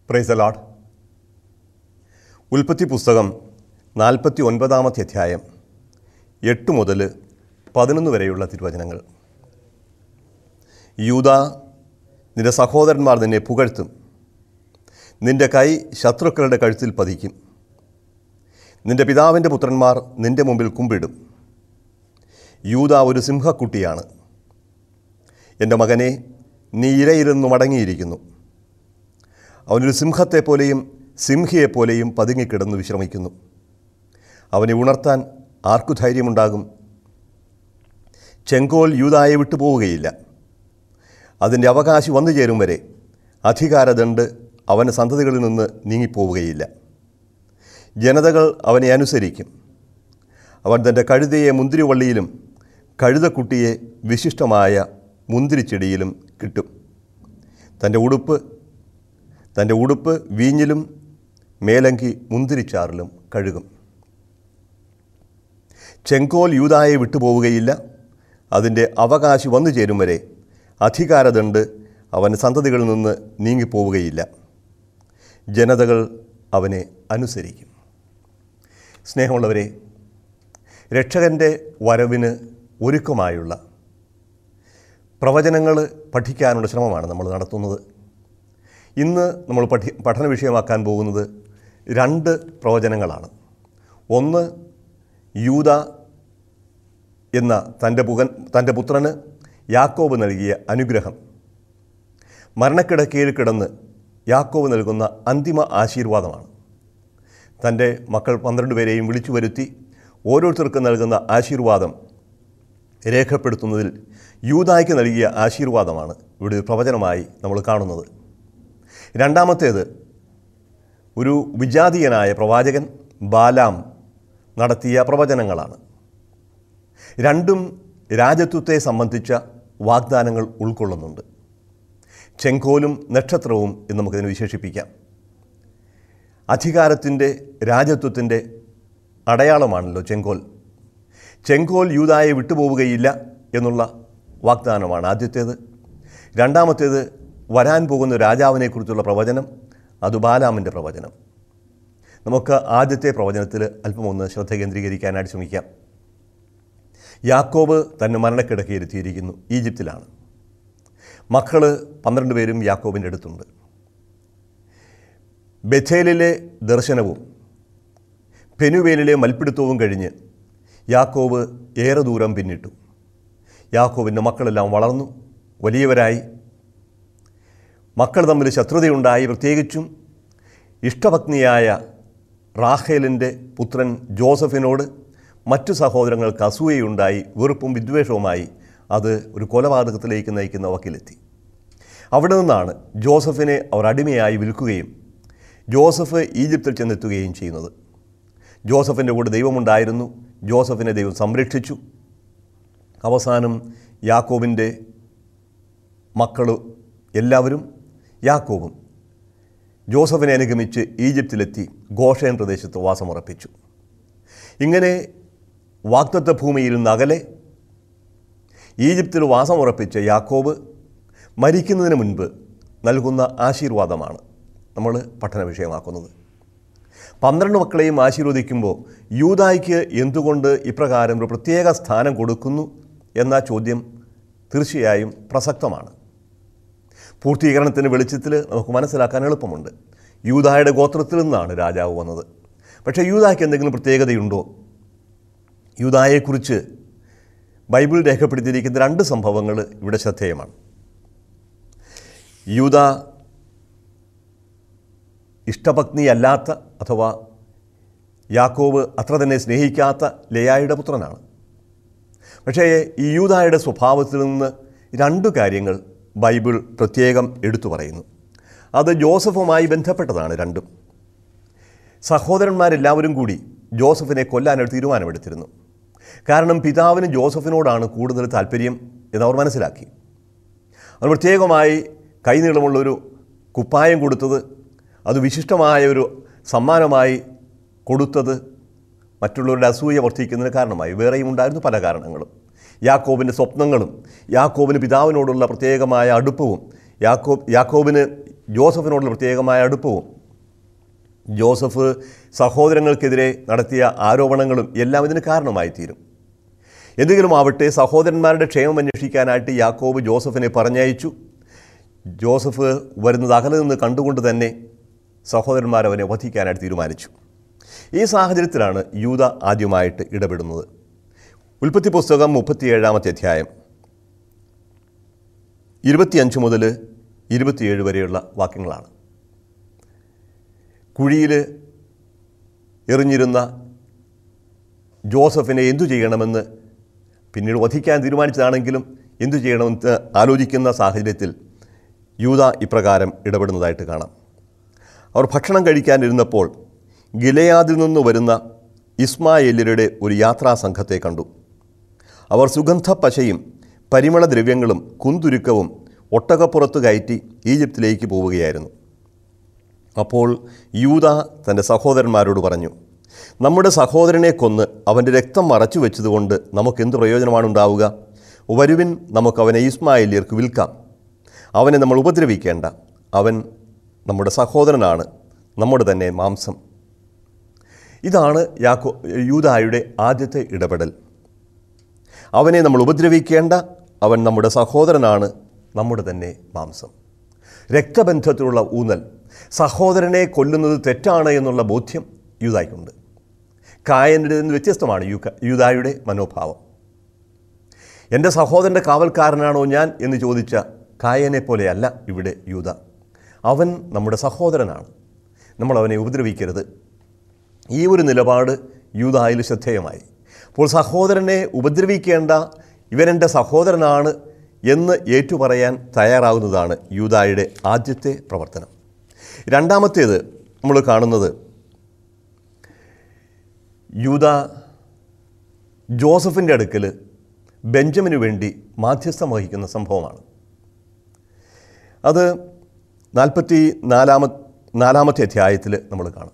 price അലാഡ് ഉൽപ്പത്തി പുസ്തകം നാൽപ്പത്തി ഒൻപതാമത്തെ അധ്യായം എട്ട് മുതൽ പതിനൊന്ന് വരെയുള്ള തിരുവചനങ്ങൾ യൂത നിന്റെ സഹോദരന്മാർ നിന്നെ പുകഴ്ത്തും നിന്റെ കൈ ശത്രുക്കളുടെ കഴുത്തിൽ പതിക്കും നിന്റെ പിതാവിൻ്റെ പുത്രന്മാർ നിന്റെ മുമ്പിൽ കുമ്പിടും യൂത ഒരു സിംഹക്കുട്ടിയാണ് എൻ്റെ മകനെ നീ ഇരയിരുന്ന് മടങ്ങിയിരിക്കുന്നു അവനൊരു സിംഹത്തെപ്പോലെയും സിംഹിയെപ്പോലെയും പതുങ്ങിക്കിടന്ന് വിശ്രമിക്കുന്നു അവനെ ഉണർത്താൻ ആർക്കു ധൈര്യമുണ്ടാകും ചെങ്കോൽ യൂതായെ വിട്ടുപോവുകയില്ല അതിൻ്റെ അവകാശി വന്നു ചേരും വരെ അധികാരദണ്ട് അവൻ്റെ സന്തതികളിൽ നിന്ന് നീങ്ങിപ്പോവുകയില്ല ജനതകൾ അവനെ അനുസരിക്കും അവൻ തൻ്റെ കഴുതയെ മുന്തിരിവള്ളിയിലും കഴുതക്കുട്ടിയെ വിശിഷ്ടമായ മുന്തിരിച്ചെടിയിലും കിട്ടും തൻ്റെ ഉടുപ്പ് തൻ്റെ ഉടുപ്പ് വീഞ്ഞിലും മേലങ്കി മുന്തിരിച്ചാറിലും കഴുകും ചെങ്കോൽ യൂതായെ വിട്ടുപോവുകയില്ല അതിൻ്റെ അവകാശി വന്നു ചേരും വരെ അധികാരദണ്ട് അവൻ സന്തതികളിൽ നിന്ന് നീങ്ങിപ്പോവുകയില്ല ജനതകൾ അവനെ അനുസരിക്കും സ്നേഹമുള്ളവരെ രക്ഷകൻ്റെ വരവിന് ഒരുക്കമായുള്ള പ്രവചനങ്ങൾ പഠിക്കാനുള്ള ശ്രമമാണ് നമ്മൾ നടത്തുന്നത് ഇന്ന് നമ്മൾ പഠി പഠന വിഷയമാക്കാൻ പോകുന്നത് രണ്ട് പ്രവചനങ്ങളാണ് ഒന്ന് യൂത എന്ന തൻ്റെ പുകൻ തൻ്റെ പുത്രന് യാക്കോബ് നൽകിയ അനുഗ്രഹം മരണക്കിടക്കയിൽ കിടന്ന് യാക്കോബ് നൽകുന്ന അന്തിമ ആശീർവാദമാണ് തൻ്റെ മക്കൾ പന്ത്രണ്ട് പേരെയും വിളിച്ചു വരുത്തി ഓരോരുത്തർക്കും നൽകുന്ന ആശീർവാദം രേഖപ്പെടുത്തുന്നതിൽ യൂതായ്ക്ക് നൽകിയ ആശീർവാദമാണ് ഇവിടെ ഒരു പ്രവചനമായി നമ്മൾ കാണുന്നത് രണ്ടാമത്തേത് ഒരു വിജാതീയനായ പ്രവാചകൻ ബാലാം നടത്തിയ പ്രവചനങ്ങളാണ് രണ്ടും രാജ്യത്വത്തെ സംബന്ധിച്ച വാഗ്ദാനങ്ങൾ ഉൾക്കൊള്ളുന്നുണ്ട് ചെങ്കോലും നക്ഷത്രവും എന്ന് നമുക്കതിനെ വിശേഷിപ്പിക്കാം അധികാരത്തിൻ്റെ രാജ്യത്വത്തിൻ്റെ അടയാളമാണല്ലോ ചെങ്കോൽ ചെങ്കോൽ യൂതായെ വിട്ടുപോവുകയില്ല എന്നുള്ള വാഗ്ദാനമാണ് ആദ്യത്തേത് രണ്ടാമത്തേത് വരാൻ പോകുന്ന രാജാവിനെക്കുറിച്ചുള്ള പ്രവചനം അത് ബാലാമിൻ്റെ പ്രവചനം നമുക്ക് ആദ്യത്തെ പ്രവചനത്തിൽ അല്പം ഒന്ന് ശ്രദ്ധ കേന്ദ്രീകരിക്കാനായിട്ട് ശ്രമിക്കാം യാക്കോബ് തന്നെ മരണക്കിടക്കയിരുത്തിയിരിക്കുന്നു ഈജിപ്തിലാണ് മക്കൾ പന്ത്രണ്ട് പേരും യാക്കോബിൻ്റെ അടുത്തുണ്ട് ബഥേലിലെ ദർശനവും പെനുവേലിലെ മൽപ്പിടുത്തവും കഴിഞ്ഞ് യാക്കോബ് ഏറെ ദൂരം പിന്നിട്ടു യാക്കോബിൻ്റെ മക്കളെല്ലാം വളർന്നു വലിയവരായി മക്കൾ തമ്മിൽ ശത്രുതയുണ്ടായി പ്രത്യേകിച്ചും ഇഷ്ടപത്നിയായ റാഹേലിൻ്റെ പുത്രൻ ജോസഫിനോട് മറ്റു സഹോദരങ്ങൾക്ക് അസൂയയുണ്ടായി വെറുപ്പും വിദ്വേഷവുമായി അത് ഒരു കൊലപാതകത്തിലേക്ക് നയിക്കുന്ന വക്കിലെത്തി അവിടെ നിന്നാണ് ജോസഫിനെ അവർ അടിമയായി വിൽക്കുകയും ജോസഫ് ഈജിപ്തിൽ ചെന്നെത്തുകയും ചെയ്യുന്നത് ജോസഫിൻ്റെ കൂടെ ദൈവമുണ്ടായിരുന്നു ജോസഫിനെ ദൈവം സംരക്ഷിച്ചു അവസാനം യാക്കോബിൻ്റെ മക്കൾ എല്ലാവരും യാക്കോബും ജോസഫിനെ അനുഗമിച്ച് ഈജിപ്തിലെത്തി ഗോഷയൻ പ്രദേശത്ത് വാസമുറപ്പിച്ചു ഇങ്ങനെ വാക്തത്വ ഭൂമിയിൽ നിന്ന് അകലെ ഈജിപ്തിൽ വാസമുറപ്പിച്ച യാക്കോബ് മരിക്കുന്നതിന് മുൻപ് നൽകുന്ന ആശീർവാദമാണ് നമ്മൾ പഠന വിഷയമാക്കുന്നത് പന്ത്രണ്ട് മക്കളെയും ആശീർവദിക്കുമ്പോൾ യൂതായ്ക്ക് എന്തുകൊണ്ട് ഇപ്രകാരം ഒരു പ്രത്യേക സ്ഥാനം കൊടുക്കുന്നു എന്ന ചോദ്യം തീർച്ചയായും പ്രസക്തമാണ് പൂർത്തീകരണത്തിൻ്റെ വെളിച്ചത്തിൽ നമുക്ക് മനസ്സിലാക്കാൻ എളുപ്പമുണ്ട് യൂതായുടെ ഗോത്രത്തിൽ നിന്നാണ് രാജാവ് വന്നത് പക്ഷേ യൂതായ്ക്ക് എന്തെങ്കിലും പ്രത്യേകതയുണ്ടോ യൂതായെക്കുറിച്ച് ബൈബിൾ രേഖപ്പെടുത്തിയിരിക്കുന്ന രണ്ട് സംഭവങ്ങൾ ഇവിടെ ശ്രദ്ധേയമാണ് യൂത ഇഷ്ടപത്നിയല്ലാത്ത അഥവാ യാക്കോബ് അത്ര തന്നെ സ്നേഹിക്കാത്ത ലയായുടെ പുത്രനാണ് പക്ഷേ ഈ യൂതായുടെ സ്വഭാവത്തിൽ നിന്ന് രണ്ട് കാര്യങ്ങൾ ബൈബിൾ പ്രത്യേകം എടുത്തു പറയുന്നു അത് ജോസഫുമായി ബന്ധപ്പെട്ടതാണ് രണ്ടും സഹോദരന്മാരെല്ലാവരും കൂടി ജോസഫിനെ കൊല്ലാനൊരു തീരുമാനമെടുത്തിരുന്നു കാരണം പിതാവിന് ജോസഫിനോടാണ് കൂടുതൽ താല്പര്യം എന്നവർ മനസ്സിലാക്കി അവർ പ്രത്യേകമായി കൈനീളമുള്ളൊരു കുപ്പായം കൊടുത്തത് അത് വിശിഷ്ടമായ ഒരു സമ്മാനമായി കൊടുത്തത് മറ്റുള്ളവരുടെ അസൂയ വർദ്ധിക്കുന്നതിന് കാരണമായി വേറെയും ഉണ്ടായിരുന്നു പല കാരണങ്ങളും യാക്കോബിൻ്റെ സ്വപ്നങ്ങളും യാക്കോബിന് പിതാവിനോടുള്ള പ്രത്യേകമായ അടുപ്പവും യാക്കോബ് യാക്കോബിന് ജോസഫിനോടുള്ള പ്രത്യേകമായ അടുപ്പവും ജോസഫ് സഹോദരങ്ങൾക്കെതിരെ നടത്തിയ ആരോപണങ്ങളും എല്ലാം ഇതിന് കാരണമായി തീരും എന്തെങ്കിലും ആവട്ടെ സഹോദരന്മാരുടെ ക്ഷേമം അന്വേഷിക്കാനായിട്ട് യാക്കോബ് ജോസഫിനെ പറഞ്ഞയച്ചു ജോസഫ് വരുന്നത് അകലെ നിന്ന് കണ്ടുകൊണ്ട് തന്നെ സഹോദരന്മാർ അവനെ വധിക്കാനായിട്ട് തീരുമാനിച്ചു ഈ സാഹചര്യത്തിലാണ് യൂത ആദ്യമായിട്ട് ഇടപെടുന്നത് ഉൽപ്പത്തി പുസ്തകം മുപ്പത്തിയേഴാമത്തെ അധ്യായം ഇരുപത്തിയഞ്ച് മുതൽ ഇരുപത്തിയേഴ് വരെയുള്ള വാക്യങ്ങളാണ് കുഴിയിൽ എറിഞ്ഞിരുന്ന ജോസഫിനെ എന്തു ചെയ്യണമെന്ന് പിന്നീട് വധിക്കാൻ തീരുമാനിച്ചതാണെങ്കിലും എന്തു ചെയ്യണമെന്ന് ആലോചിക്കുന്ന സാഹചര്യത്തിൽ യൂത ഇപ്രകാരം ഇടപെടുന്നതായിട്ട് കാണാം അവർ ഭക്ഷണം കഴിക്കാനിരുന്നപ്പോൾ ഗിലയാദിൽ നിന്ന് വരുന്ന ഇസ്മായേല്യരുടെ ഒരു യാത്രാ സംഘത്തെ കണ്ടു അവർ സുഗന്ധ പശയും പരിമളദ്രവ്യങ്ങളും കുന്തുരുക്കവും ഒട്ടകപ്പുറത്ത് കയറ്റി ഈജിപ്തിലേക്ക് പോവുകയായിരുന്നു അപ്പോൾ യൂത തൻ്റെ സഹോദരന്മാരോട് പറഞ്ഞു നമ്മുടെ സഹോദരനെ കൊന്ന് അവൻ്റെ രക്തം മറച്ചു വെച്ചതുകൊണ്ട് നമുക്കെന്ത് പ്രയോജനമാണ് ഉണ്ടാവുക വരുവിൻ നമുക്ക് അവനെ ഇസ്മായില്യർക്ക് വിൽക്കാം അവനെ നമ്മൾ ഉപദ്രവിക്കേണ്ട അവൻ നമ്മുടെ സഹോദരനാണ് നമ്മുടെ തന്നെ മാംസം ഇതാണ് യാക്കോ യൂതായുടെ ആദ്യത്തെ ഇടപെടൽ അവനെ നമ്മൾ ഉപദ്രവിക്കേണ്ട അവൻ നമ്മുടെ സഹോദരനാണ് നമ്മുടെ തന്നെ മാംസം രക്തബന്ധത്തിലുള്ള ഊന്നൽ സഹോദരനെ കൊല്ലുന്നത് തെറ്റാണ് എന്നുള്ള ബോധ്യം യൂതായ്ക്കുണ്ട് കായൻ്റെ നിന്ന് വ്യത്യസ്തമാണ് യു യൂതായുടെ മനോഭാവം എൻ്റെ സഹോദരൻ്റെ കാവൽക്കാരനാണോ ഞാൻ എന്ന് ചോദിച്ച കായനെ പോലെയല്ല ഇവിടെ യൂത അവൻ നമ്മുടെ സഹോദരനാണ് നമ്മൾ അവനെ ഉപദ്രവിക്കരുത് ഈ ഒരു നിലപാട് യൂതായിൽ ശ്രദ്ധേയമായി അപ്പോൾ സഹോദരനെ ഉപദ്രവിക്കേണ്ട ഇവനെൻ്റെ സഹോദരനാണ് എന്ന് ഏറ്റുപറയാൻ തയ്യാറാകുന്നതാണ് യൂതായുടെ ആദ്യത്തെ പ്രവർത്തനം രണ്ടാമത്തേത് നമ്മൾ കാണുന്നത് യൂത ജോസഫിൻ്റെ അടുക്കൽ ബെഞ്ചമിന് വേണ്ടി മാധ്യസ്ഥം വഹിക്കുന്ന സംഭവമാണ് അത് നാൽപ്പത്തി നാലാമ നാലാമത്തെ അധ്യായത്തിൽ നമ്മൾ കാണും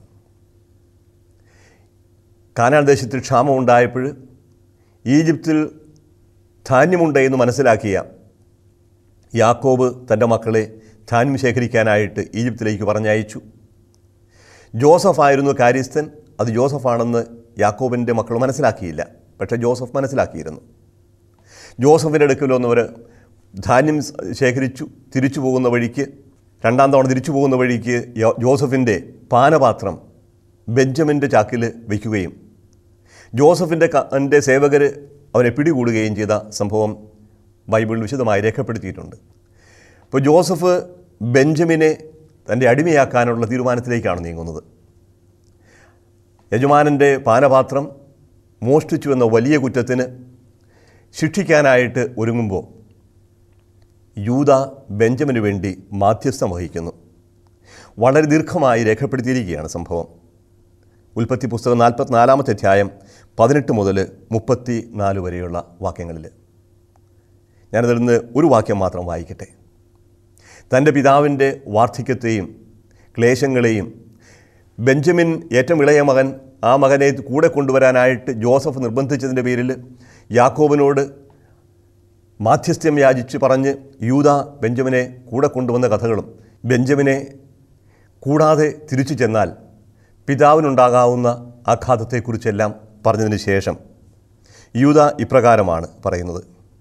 കാനാൻ ദേശത്തിൽ ക്ഷാമമുണ്ടായപ്പോൾ ഈജിപ്തിൽ ധാന്യമുണ്ട് എന്ന് മനസ്സിലാക്കിയ യാക്കോബ് തൻ്റെ മക്കളെ ധാന്യം ശേഖരിക്കാനായിട്ട് ഈജിപ്തിലേക്ക് പറഞ്ഞയച്ചു ജോസഫായിരുന്നു കാര്യസ്ഥൻ അത് ജോസഫാണെന്ന് യാക്കോബിൻ്റെ മക്കൾ മനസ്സിലാക്കിയില്ല പക്ഷേ ജോസഫ് മനസ്സിലാക്കിയിരുന്നു ജോസഫിൻ്റെ അടുക്കൽ വന്നവർ ധാന്യം ശേഖരിച്ചു തിരിച്ചു പോകുന്ന വഴിക്ക് രണ്ടാം തവണ തിരിച്ചു പോകുന്ന വഴിക്ക് യോ- ജോസഫിൻ്റെ പാനപാത്രം ബെഞ്ചമിൻ്റെ ചാക്കിൽ വയ്ക്കുകയും ജോസഫിൻ്റെ ക- എൻ്റെ സേവകർ അവനെ പിടികൂടുകയും ചെയ്ത സംഭവം ബൈബിളിൽ വിശദമായി രേഖപ്പെടുത്തിയിട്ടുണ്ട് ഇപ്പോൾ ജോസഫ് ബെഞ്ചമിനെ തൻ്റെ അടിമയാക്കാനുള്ള തീരുമാനത്തിലേക്കാണ് നീങ്ങുന്നത് യജമാനൻ്റെ പാനപാത്രം മോഷ്ടിച്ചു എന്ന വലിയ കുറ്റത്തിന് ശിക്ഷിക്കാനായിട്ട് ഒരുങ്ങുമ്പോൾ യൂത ബെഞ്ചമിന് വേണ്ടി മാധ്യസ്ഥം വഹിക്കുന്നു വളരെ ദീർഘമായി രേഖപ്പെടുത്തിയിരിക്കുകയാണ് സംഭവം ഉൽപ്പത്തി പുസ്തകം നാൽപ്പത്തിനാലാമത്തെ അധ്യായം പതിനെട്ട് മുതൽ മുപ്പത്തി നാല് വരെയുള്ള വാക്യങ്ങളിൽ ഞാനതിൽ നിന്ന് ഒരു വാക്യം മാത്രം വായിക്കട്ടെ തൻ്റെ പിതാവിൻ്റെ വാർദ്ധക്യത്തെയും ക്ലേശങ്ങളെയും ബെഞ്ചമിൻ ഏറ്റവും ഇളയ മകൻ ആ മകനെ കൂടെ കൊണ്ടുവരാനായിട്ട് ജോസഫ് നിർബന്ധിച്ചതിൻ്റെ പേരിൽ യാക്കോബിനോട് മാധ്യസ്ഥ്യം യാചിച്ച് പറഞ്ഞ് യൂത ബെഞ്ചമിനെ കൂടെ കൊണ്ടുവന്ന കഥകളും ബെഞ്ചമിനെ കൂടാതെ തിരിച്ചു ചെന്നാൽ പിതാവിനുണ്ടാകാവുന്ന ആഘാതത്തെക്കുറിച്ചെല്ലാം പറഞ്ഞതിന് ശേഷം യൂത ഇപ്രകാരമാണ് പറയുന്നത്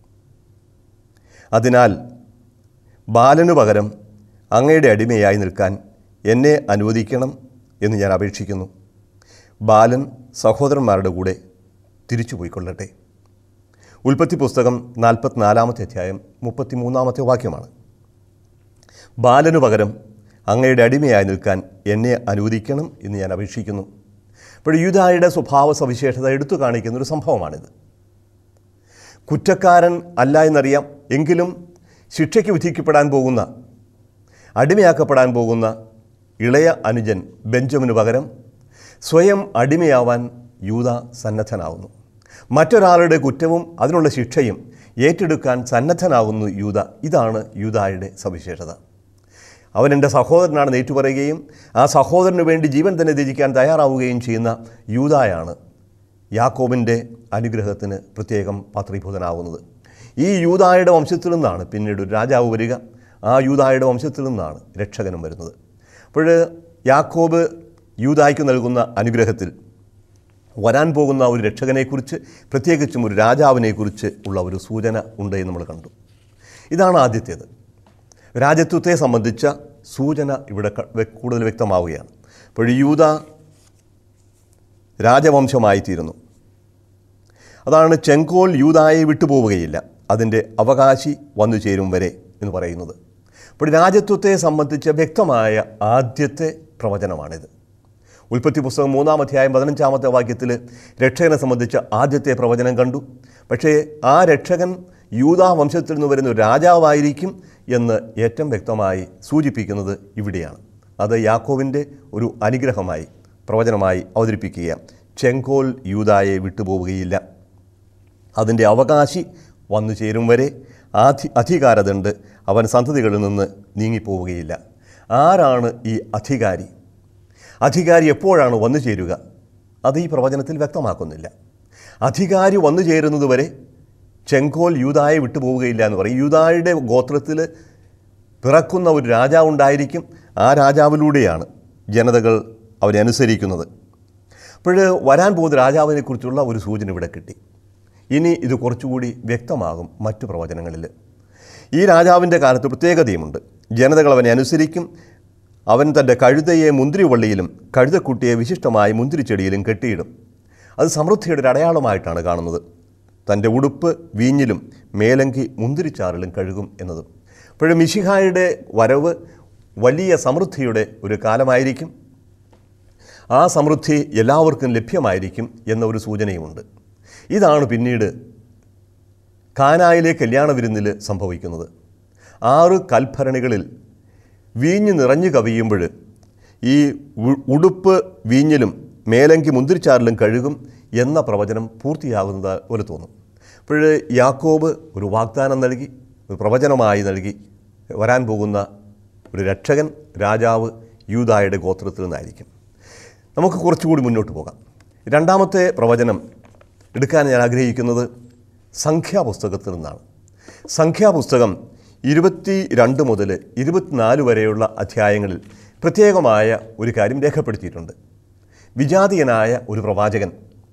അതിനാൽ ബാലനു പകരം അങ്ങയുടെ അടിമയായി നിൽക്കാൻ എന്നെ അനുവദിക്കണം എന്ന് ഞാൻ അപേക്ഷിക്കുന്നു ബാലൻ സഹോദരന്മാരുടെ കൂടെ തിരിച്ചു പോയിക്കൊള്ളട്ടെ ഉൽപ്പത്തി പുസ്തകം നാൽപ്പത്തിനാലാമത്തെ അധ്യായം മുപ്പത്തിമൂന്നാമത്തെ വാക്യമാണ് ബാലനു പകരം അങ്ങയുടെ അടിമയായി നിൽക്കാൻ എന്നെ അനുവദിക്കണം എന്ന് ഞാൻ അപേക്ഷിക്കുന്നു അപ്പോൾ യൂതായുടെ സ്വഭാവ സവിശേഷത എടുത്തു കാണിക്കുന്ന ഒരു സംഭവമാണിത് കുറ്റക്കാരൻ അല്ല എന്നറിയാം എങ്കിലും ശിക്ഷയ്ക്ക് വിധിക്കപ്പെടാൻ പോകുന്ന അടിമയാക്കപ്പെടാൻ പോകുന്ന ഇളയ അനുജൻ ബെഞ്ചമിന് പകരം സ്വയം അടിമയാവാൻ യൂത സന്നദ്ധനാവുന്നു മറ്റൊരാളുടെ കുറ്റവും അതിനുള്ള ശിക്ഷയും ഏറ്റെടുക്കാൻ സന്നദ്ധനാകുന്നു യൂത ഇതാണ് യൂതായുടെ സവിശേഷത അവൻ എൻ്റെ സഹോദരനാണെന്ന് ഏറ്റുപറയുകയും ആ സഹോദരന് വേണ്ടി ജീവൻ തന്നെ ത്യജിക്കാൻ തയ്യാറാവുകയും ചെയ്യുന്ന യൂതായാണ് യാക്കോബിൻ്റെ അനുഗ്രഹത്തിന് പ്രത്യേകം പാത്രീഭൂതനാവുന്നത് ഈ യൂതായുടെ വംശത്തിൽ നിന്നാണ് പിന്നീട് ഒരു രാജാവ് വരിക ആ യൂതായുടെ വംശത്തിൽ നിന്നാണ് രക്ഷകനും വരുന്നത് അപ്പോൾ യാക്കോബ് യൂതായ്ക്ക് നൽകുന്ന അനുഗ്രഹത്തിൽ വരാൻ പോകുന്ന ഒരു രക്ഷകനെക്കുറിച്ച് പ്രത്യേകിച്ചും ഒരു രാജാവിനെക്കുറിച്ച് ഉള്ള ഒരു സൂചന ഉണ്ട് എന്ന് നമ്മൾ കണ്ടു ഇതാണ് ആദ്യത്തേത് രാജ്യത്വത്തെ സംബന്ധിച്ച സൂചന ഇവിടെ ക- വ്യ- കൂടുതൽ വ്യക്തമാവുകയാണ് അപ്പോൾ യൂത രാജവംശമായിത്തീരുന്നു അതാണ് ചെങ്കോൽ യൂതായെ വിട്ടുപോവുകയില്ല അതിൻ്റെ അവകാശി വന്നു ചേരും വരെ എന്ന് പറയുന്നത് അപ്പോൾ രാജ്യത്വത്തെ സംബന്ധിച്ച വ്യക്തമായ ആദ്യത്തെ പ്രവചനമാണിത് ഉൽപ്പത്തി പുസ്തകം മൂന്നാം അധ്യായം പതിനഞ്ചാമത്തെ വാക്യത്തിൽ രക്ഷകനെ സംബന്ധിച്ച ആദ്യത്തെ പ്രവചനം കണ്ടു പക്ഷേ ആ രക്ഷകൻ യൂതാ വംശത്തിൽ നിന്ന് വരുന്ന ഒരു രാജാവായിരിക്കും എന്ന് ഏറ്റവും വ്യക്തമായി സൂചിപ്പിക്കുന്നത് ഇവിടെയാണ് അത് യാക്കോവിൻ്റെ ഒരു അനുഗ്രഹമായി പ്രവചനമായി അവതരിപ്പിക്കുക ചെങ്കോൽ യൂതായെ വിട്ടുപോവുകയില്ല അതിൻ്റെ അവകാശി വന്നു ചേരും വരെ ആധി അധികാരദണ്ട് അവൻ സന്തതികളിൽ നിന്ന് നീങ്ങിപ്പോവുകയില്ല ആരാണ് ഈ അധികാരി അധികാരി എപ്പോഴാണ് വന്നു ചേരുക അത് ഈ പ്രവചനത്തിൽ വ്യക്തമാക്കുന്നില്ല അധികാരി വന്നു ചേരുന്നത് വരെ ചെങ്കോൽ യൂതായെ വിട്ടുപോവുകയില്ല എന്ന് പറയും യൂതായുടെ ഗോത്രത്തിൽ പിറക്കുന്ന ഒരു രാജാവുണ്ടായിരിക്കും ആ രാജാവിലൂടെയാണ് ജനതകൾ അവരെ അനുസരിക്കുന്നത് അപ്പോൾ വരാൻ പോകുന്ന രാജാവിനെക്കുറിച്ചുള്ള ഒരു സൂചന ഇവിടെ കിട്ടി ഇനി ഇത് കുറച്ചുകൂടി വ്യക്തമാകും മറ്റു പ്രവചനങ്ങളിൽ ഈ രാജാവിൻ്റെ കാലത്ത് പ്രത്യേകതയുമുണ്ട് ജനതകൾ അവനെ അനുസരിക്കും അവൻ തൻ്റെ കഴുതയെ മുന്തിരിവള്ളിയിലും കഴുതക്കുട്ടിയെ വിശിഷ്ടമായി മുന്തിരിച്ചെടിയിലും കെട്ടിയിടും അത് സമൃദ്ധിയുടെ ഒരു അടയാളമായിട്ടാണ് കാണുന്നത് തൻ്റെ ഉടുപ്പ് വീഞ്ഞിലും മേലങ്കി മുന്തിരിച്ചാറിലും കഴുകും എന്നതും അപ്പോഴും മിശിഹായുടെ വരവ് വലിയ സമൃദ്ധിയുടെ ഒരു കാലമായിരിക്കും ആ സമൃദ്ധി എല്ലാവർക്കും ലഭ്യമായിരിക്കും എന്ന ഒരു സൂചനയുമുണ്ട് ഇതാണ് പിന്നീട് കാനായിലെ കല്യാണ വിരുന്നിൽ സംഭവിക്കുന്നത് ആറ് കൽഭരണികളിൽ വീഞ്ഞ് നിറഞ്ഞു കവിയുമ്പോൾ ഈ ഉ- ഉടുപ്പ് വീഞ്ഞിലും മേലങ്കി മുന്തിരിച്ചാറിലും കഴുകും എന്ന പ്രവചനം പൂർത്തിയാകുന്നത് പോലെ തോന്നും അപ്പോൾ യാക്കോബ് ഒരു വാഗ്ദാനം നൽകി ഒരു പ്രവചനമായി നൽകി വരാൻ പോകുന്ന ഒരു രക്ഷകൻ രാജാവ് യൂതായുടെ ഗോത്രത്തിൽ നിന്നായിരിക്കും നമുക്ക് കുറച്ചുകൂടി മുന്നോട്ട് പോകാം രണ്ടാമത്തെ പ്രവചനം എടുക്കാൻ ഞാൻ ആഗ്രഹിക്കുന്നത് സംഖ്യാപുസ്തകത്തിൽ നിന്നാണ് സംഖ്യാപുസ്തകം ഇരുപത്തി രണ്ട് മുതൽ ഇരുപത്തിനാല് വരെയുള്ള അധ്യായങ്ങളിൽ പ്രത്യേകമായ ഒരു കാര്യം രേഖപ്പെടുത്തിയിട്ടുണ്ട് വിജാതീയനായ ഒരു പ്രവാചകൻ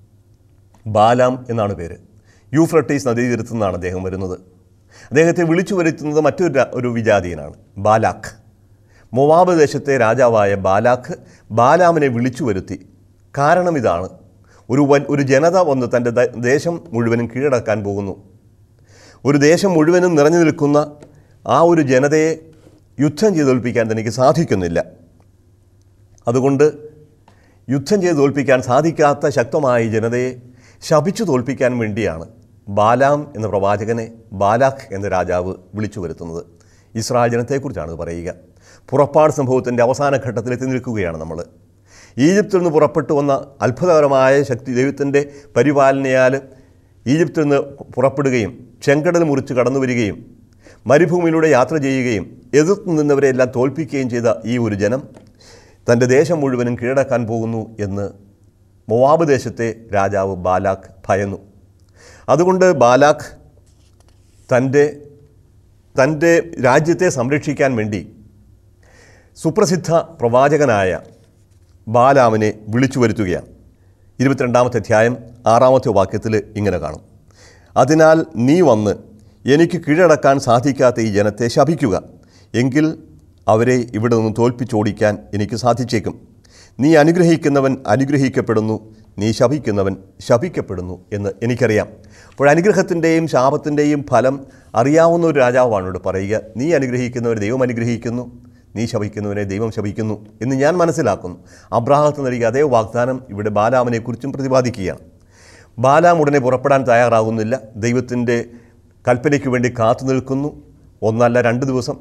ബാലാം എന്നാണ് പേര് യൂഫ്രട്ടീസ് നദീതീരത്തു നിന്നാണ് അദ്ദേഹം വരുന്നത് അദ്ദേഹത്തെ വിളിച്ചു വരുത്തുന്നത് മറ്റൊരു ര- ഒരു വിജാതീയനാണ് ബാലാഖ് മൊവാബ് ദേശത്തെ രാജാവായ ബാലാഖ് ബാലാമിനെ വിളിച്ചു വരുത്തി കാരണം ഇതാണ് ഒരു വൻ ഒരു ജനത വന്ന് തൻ്റെ ദ- ദേശം മുഴുവനും കീഴടക്കാൻ പോകുന്നു ഒരു ദേശം മുഴുവനും നിറഞ്ഞു നിൽക്കുന്ന ആ ഒരു ജനതയെ യുദ്ധം ചെയ്ത് തോൽപ്പിക്കാൻ തനിക്ക് സാധിക്കുന്നില്ല അതുകൊണ്ട് യുദ്ധം ചെയ്ത് തോൽപ്പിക്കാൻ സാധിക്കാത്ത ശക്തമായ ഈ ജനതയെ ശപിച്ചു തോൽപ്പിക്കാൻ വേണ്ടിയാണ് ബാലാം എന്ന പ്രവാചകനെ ബാലാഖ് എന്ന രാജാവ് വിളിച്ചു വരുത്തുന്നത് ഇസ്രായേൽ ജനത്തെക്കുറിച്ചാണ് ഇത് പറയുക പുറപ്പാട് സംഭവത്തിൻ്റെ അവസാന ഘട്ടത്തിലെത്തി നിൽക്കുകയാണ് നമ്മൾ ഈജിപ്തിൽ നിന്ന് പുറപ്പെട്ടു വന്ന അത്ഭുതകരമായ ശക്തി ദൈവത്തിൻ്റെ പരിപാലനയാൽ ഈജിപ്തിൽ നിന്ന് പുറപ്പെടുകയും ചെങ്കടൽ മുറിച്ച് കടന്നു വരികയും മരുഭൂമിയിലൂടെ യാത്ര ചെയ്യുകയും എതിർത്ത് നിന്നവരെല്ലാം തോൽപ്പിക്കുകയും ചെയ്ത ഈ ഒരു ജനം തൻ്റെ ദേശം മുഴുവനും കീഴടക്കാൻ പോകുന്നു എന്ന് മൊവാബ് ദേശത്തെ രാജാവ് ബാലാഖ് ഭയന്നു അതുകൊണ്ട് ബാലാഖ് തൻ്റെ തൻ്റെ രാജ്യത്തെ സംരക്ഷിക്കാൻ വേണ്ടി സുപ്രസിദ്ധ പ്രവാചകനായ ബാലാമിനെ വിളിച്ചു വരുത്തുകയാണ് ഇരുപത്തിരണ്ടാമത്തെ അധ്യായം ആറാമത്തെ വാക്യത്തിൽ ഇങ്ങനെ കാണും അതിനാൽ നീ വന്ന് എനിക്ക് കീഴടക്കാൻ സാധിക്കാത്ത ഈ ജനത്തെ ശപിക്കുക എങ്കിൽ അവരെ ഇവിടെ നിന്ന് തോൽപ്പിച്ചോടിക്കാൻ എനിക്ക് സാധിച്ചേക്കും നീ അനുഗ്രഹിക്കുന്നവൻ അനുഗ്രഹിക്കപ്പെടുന്നു നീ ശപിക്കുന്നവൻ ശപിക്കപ്പെടുന്നു എന്ന് എനിക്കറിയാം അപ്പോൾ അനുഗ്രഹത്തിൻ്റെയും ശാപത്തിൻ്റെയും ഫലം അറിയാവുന്ന ഒരു രാജാവാണ് ഇവിടെ പറയുക നീ അനുഗ്രഹിക്കുന്നവരെ ദൈവം അനുഗ്രഹിക്കുന്നു നീ ശപിക്കുന്നവനെ ദൈവം ശപിക്കുന്നു എന്ന് ഞാൻ മനസ്സിലാക്കുന്നു അബ്രാഹത്ത് നൽകിയ അതേ വാഗ്ദാനം ഇവിടെ ബാലാമിനെക്കുറിച്ചും പ്രതിപാദിക്കുകയാണ് ബാലാം ഉടനെ പുറപ്പെടാൻ തയ്യാറാകുന്നില്ല ദൈവത്തിൻ്റെ കൽപ്പനയ്ക്ക് വേണ്ടി കാത്തു നിൽക്കുന്നു ഒന്നല്ല രണ്ട് ദിവസം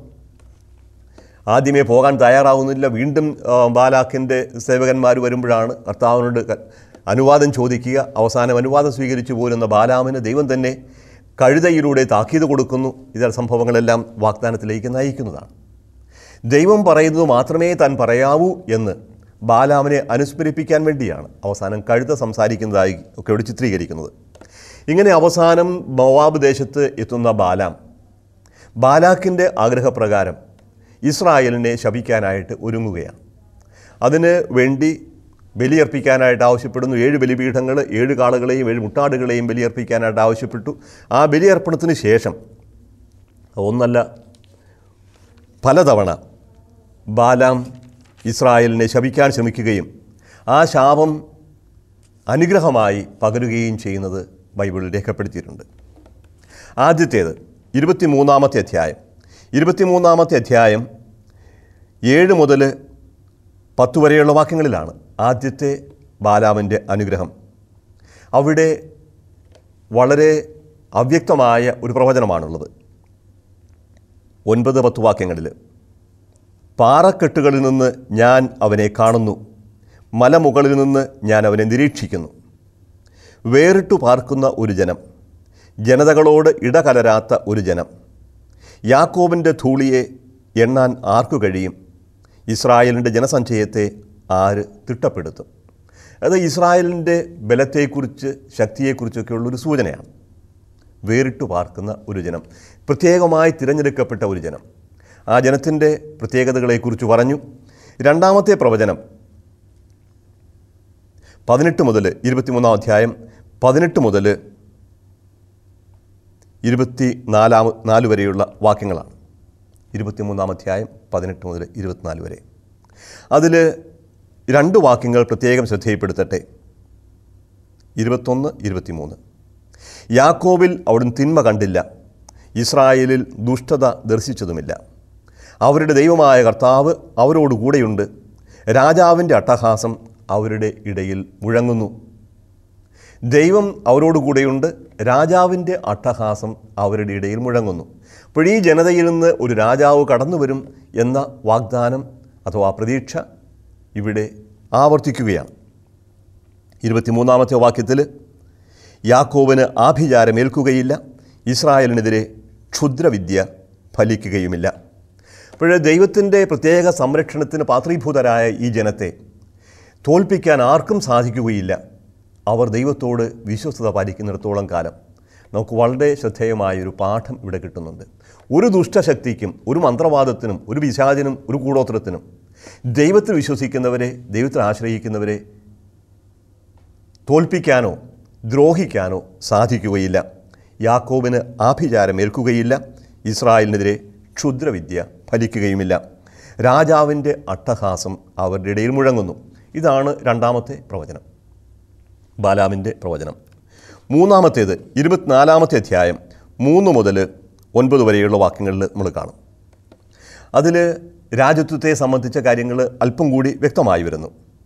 ആദ്യമേ പോകാൻ തയ്യാറാവുന്നില്ല വീണ്ടും ആ, ബാലാഖിൻ്റെ സേവകന്മാർ വരുമ്പോഴാണ് കർത്താവിനോട് ക- അനുവാദം ചോദിക്കുക അവസാനം അനുവാദം സ്വീകരിച്ചു പോരുന്ന ബാലാമിന് ദൈവം തന്നെ കഴുതയിലൂടെ താക്കീത് കൊടുക്കുന്നു ഇതര സംഭവങ്ങളെല്ലാം വാഗ്ദാനത്തിലേക്ക് നയിക്കുന്നതാണ് ദൈവം പറയുന്നത് മാത്രമേ താൻ പറയാവൂ എന്ന് ബാലാമിനെ അനുസ്മരിപ്പിക്കാൻ വേണ്ടിയാണ് അവസാനം കഴുത സംസാരിക്കുന്നതായി ഒക്കെ ഇവിടെ ചിത്രീകരിക്കുന്നത് ഇങ്ങനെ അവസാനം മൊവാബ് ദേശത്ത് എത്തുന്ന ബാലാം ബാലാക്കിൻ്റെ ആഗ്രഹപ്രകാരം ഇസ്രായേലിനെ ശപിക്കാനായിട്ട് ഒരുങ്ങുകയാണ് അതിന് വേണ്ടി ബലിയർപ്പിക്കാനായിട്ട് ആവശ്യപ്പെടുന്നു ഏഴ് ബലിപീഠങ്ങൾ ഏഴ് കാളുകളെയും ഏഴ് മുട്ടാടുകളെയും ബലിയർപ്പിക്കാനായിട്ട് ആവശ്യപ്പെട്ടു ആ ബലിയർപ്പണത്തിന് ശേഷം ഒന്നല്ല പലതവണ ബാലാം ഇസ്രായേലിനെ ശപിക്കാൻ ശ്രമിക്കുകയും ആ ശാപം അനുഗ്രഹമായി പകരുകയും ചെയ്യുന്നത് ബൈബിളിൽ രേഖപ്പെടുത്തിയിട്ടുണ്ട് ആദ്യത്തേത് ഇരുപത്തിമൂന്നാമത്തെ അധ്യായം ഇരുപത്തിമൂന്നാമത്തെ അധ്യായം ഏഴ് മുതൽ പത്ത് വരെയുള്ള വാക്യങ്ങളിലാണ് ആദ്യത്തെ ബാലാമിൻ്റെ അനുഗ്രഹം അവിടെ വളരെ അവ്യക്തമായ ഒരു പ്രവചനമാണുള്ളത് ഒൻപത് പത്ത് വാക്യങ്ങളിൽ പാറക്കെട്ടുകളിൽ നിന്ന് ഞാൻ അവനെ കാണുന്നു മലമുകളിൽ നിന്ന് ഞാൻ അവനെ നിരീക്ഷിക്കുന്നു വേറിട്ടു പാർക്കുന്ന ഒരു ജനം ജനതകളോട് ഇടകലരാത്ത ഒരു ജനം യാക്കോബിൻ്റെ ധൂളിയെ എണ്ണാൻ ആർക്കു കഴിയും ഇസ്രായേലിൻ്റെ ജനസഞ്ചയത്തെ ആര് തിട്ടപ്പെടുത്തും അത് ഇസ്രായേലിൻ്റെ ബലത്തെക്കുറിച്ച് ശക്തിയെക്കുറിച്ചൊക്കെയുള്ളൊരു സൂചനയാണ് വേറിട്ടു പാർക്കുന്ന ഒരു ജനം പ്രത്യേകമായി തിരഞ്ഞെടുക്കപ്പെട്ട ഒരു ജനം ആ ജനത്തിൻ്റെ പ്രത്യേകതകളെക്കുറിച്ച് പറഞ്ഞു രണ്ടാമത്തെ പ്രവചനം പതിനെട്ട് മുതൽ ഇരുപത്തിമൂന്നാം അധ്യായം പതിനെട്ട് മുതൽ ഇരുപത്തി നാലാം നാല് വരെയുള്ള വാക്യങ്ങളാണ് ഇരുപത്തിമൂന്നാം അധ്യായം പതിനെട്ട് മുതൽ ഇരുപത്തിനാല് വരെ അതിൽ രണ്ട് വാക്യങ്ങൾ പ്രത്യേകം ശ്രദ്ധയിൽപ്പെടുത്തട്ടെ ഇരുപത്തൊന്ന് ഇരുപത്തിമൂന്ന് യാക്കോബിൽ അവിടുന്ന് തിന്മ കണ്ടില്ല ഇസ്രായേലിൽ ദുഷ്ടത ദർശിച്ചതുമില്ല അവരുടെ ദൈവമായ കർത്താവ് അവരോട് കൂടെയുണ്ട് രാജാവിൻ്റെ അട്ടഹാസം അവരുടെ ഇടയിൽ മുഴങ്ങുന്നു ദൈവം അവരോട് കൂടെയുണ്ട് രാജാവിൻ്റെ അട്ടഹാസം അവരുടെ ഇടയിൽ മുഴങ്ങുന്നു അപ്പോൾ ഈ ജനതയിൽ നിന്ന് ഒരു രാജാവ് കടന്നു വരും എന്ന വാഗ്ദാനം അഥവാ പ്രതീക്ഷ ഇവിടെ ആവർത്തിക്കുകയാണ് ഇരുപത്തിമൂന്നാമത്തെ വാക്യത്തിൽ യാക്കോബിന് ആഭിചാരമേൽക്കുകയില്ല ഇസ്രായേലിനെതിരെ ക്ഷുദ്രവിദ്യ ഫലിക്കുകയുമില്ല അപ്പോൾ ദൈവത്തിൻ്റെ പ്രത്യേക സംരക്ഷണത്തിന് പാത്രീഭൂതരായ ഈ ജനത്തെ തോൽപ്പിക്കാൻ ആർക്കും സാധിക്കുകയില്ല അവർ ദൈവത്തോട് വിശ്വസ്തത പാലിക്കുന്നിടത്തോളം കാലം നമുക്ക് വളരെ ശ്രദ്ധേയമായൊരു പാഠം ഇവിടെ കിട്ടുന്നുണ്ട് ഒരു ദുഷ്ടശക്തിക്കും ഒരു മന്ത്രവാദത്തിനും ഒരു വിശാചനും ഒരു കൂടോത്രത്തിനും ദൈവത്തിൽ വിശ്വസിക്കുന്നവരെ ദൈവത്തിൽ ആശ്രയിക്കുന്നവരെ തോൽപ്പിക്കാനോ ദ്രോഹിക്കാനോ സാധിക്കുകയില്ല യാക്കോബിന് ആഭിചാരം ഏൽക്കുകയില്ല ഇസ്രായേലിനെതിരെ ക്ഷുദ്രവിദ്യ ഫലിക്കുകയുമില്ല രാജാവിൻ്റെ അട്ടഹാസം അവരുടെ ഇടയിൽ മുഴങ്ങുന്നു ഇതാണ് രണ്ടാമത്തെ പ്രവചനം ബാലാമിൻ്റെ പ്രവചനം മൂന്നാമത്തേത് ഇരുപത്തിനാലാമത്തെ അധ്യായം മൂന്ന് മുതൽ ഒൻപത് വരെയുള്ള വാക്യങ്ങളിൽ നമ്മൾ കാണും അതിൽ രാജ്യത്വത്തെ സംബന്ധിച്ച കാര്യങ്ങൾ അല്പം കൂടി വ്യക്തമായി വരുന്നു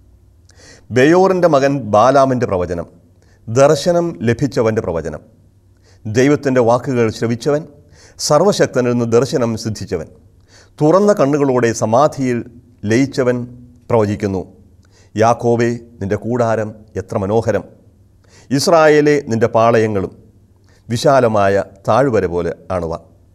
ബെയോറിൻ്റെ മകൻ ബാലാമിൻ്റെ പ്രവചനം ദർശനം ലഭിച്ചവൻ്റെ പ്രവചനം ദൈവത്തിൻ്റെ വാക്കുകൾ ശ്രവിച്ചവൻ സർവശക്തനിൽ നിന്ന് ദർശനം സിദ്ധിച്ചവൻ തുറന്ന കണ്ണുകളോടെ സമാധിയിൽ ലയിച്ചവൻ പ്രവചിക്കുന്നു യാക്കോബെ നിന്റെ കൂടാരം എത്ര മനോഹരം ഇസ്രായേലെ നിന്റെ പാളയങ്ങളും വിശാലമായ താഴ്വര പോലെ ആണുവ